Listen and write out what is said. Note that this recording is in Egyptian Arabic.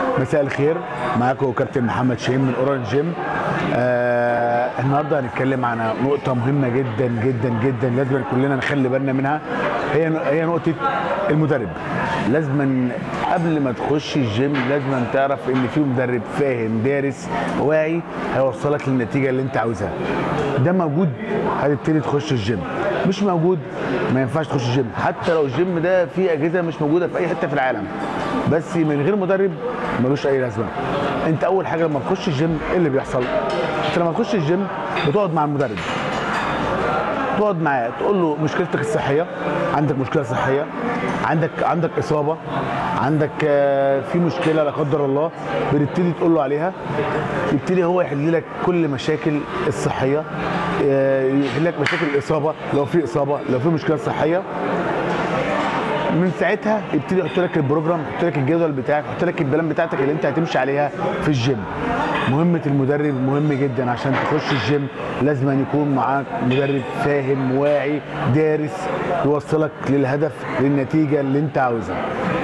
مساء الخير معاكم كابتن محمد شاهين من اورنج جيم آه النهارده هنتكلم عن نقطة مهمة جدا جدا جدا لازم كلنا نخلي بالنا منها هي هي نقطة المدرب لازم قبل ما تخش الجيم لازم تعرف ان في مدرب فاهم دارس واعي هيوصلك للنتيجة اللي انت عاوزها ده موجود هتبتدي تخش الجيم مش موجود ما ينفعش تخش الجيم حتى لو الجيم ده فيه اجهزه مش موجوده في اي حته في العالم بس من غير مدرب ملوش اي لازمه انت اول حاجه لما تخش الجيم ايه اللي بيحصل انت لما تخش الجيم بتقعد مع المدرب تقعد معاه تقول له مشكلتك الصحيه عندك مشكله صحيه عندك عندك اصابه عندك آه، في مشكله لا قدر الله بتبتدي تقول له عليها يبتدي هو يحل لك كل مشاكل الصحيه آه، يحل لك مشاكل الاصابه لو في اصابه لو في مشكله صحيه من ساعتها يبتدي يحط لك البروجرام يحط لك الجدول بتاعك يحط لك البلان بتاعتك اللي انت هتمشي عليها في الجيم مهمه المدرب مهم جدا عشان تخش الجيم لازم أن يكون معاك مدرب فاهم واعي دارس يوصلك للهدف للنتيجه اللي انت عاوزها